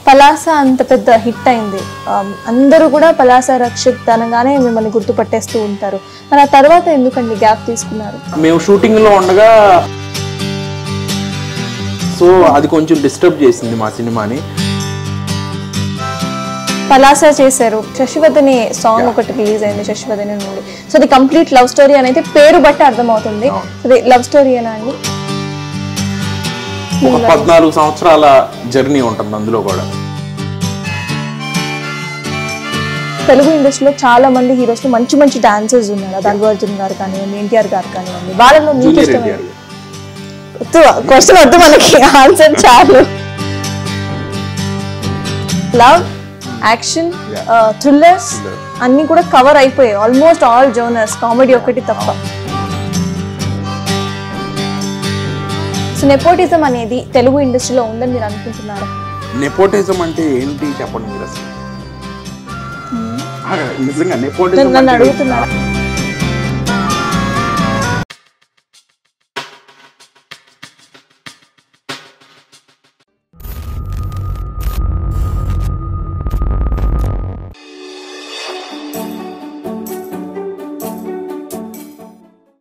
పలాస అంత పెద్ద హిట్ అయింది Um, అందరూ కూడా పలాస రక్షిత్ అనగానే మిమ్మల్ని గుర్తుపట్టేస్తూ ఉంటారు మరి ఆ తర్వాత ఎందుకండి గ్యాప్ తీసుకున్నారు మేము షూటింగ్ లో ఉండగా సో అది కొంచెం డిస్టర్బ్ చేసింది మా సినిమాని పలాస చేశారు శశివదని సాంగ్ ఒకటి రిలీజ్ అయింది శశివదని నుండి సో అది కంప్లీట్ లవ్ స్టోరీ అని అయితే పేరు బట్టి అర్థమవుతుంది సో అది లవ్ స్టోరీయేనా అండి ఒక పద్నాలుగు సంవత్సరాల జర్నీ ఉంటుంది అందులో కూడా తెలుగు ఇండస్ట్రీలో చాలా మంది హీరోస్ మంచి మంచి డాన్సర్స్ ఉన్నారు అది అల్లు అర్జున్ గారు కానివ్వండి ఎన్టీఆర్ గారు కానివ్వండి వాళ్ళలో మీకు జూనియర్ ఇష్టమైన ఎన్టీఆర్ వద్దు క్వశ్చన్ వద్దు మనకి ఆన్సర్ చాలు లవ్ యాక్షన్ థ్రిల్లర్స్ అన్ని కూడా కవర్ అయిపోయాయి ఆల్మోస్ట్ ఆల్ జోనర్స్ కామెడీ ఒకటి తప్ప సో నెపోటిజం అనేది తెలుగు ఇండస్ట్రీలో ఉందని మీరు అనుకుంటున్నారా నెపోటిజం అంటే ఏంటి చెప్పండి మీరు అసలు ఆ, నిజంగా నెపోటిజం నన్ను అంటే అడుగుతున్నారా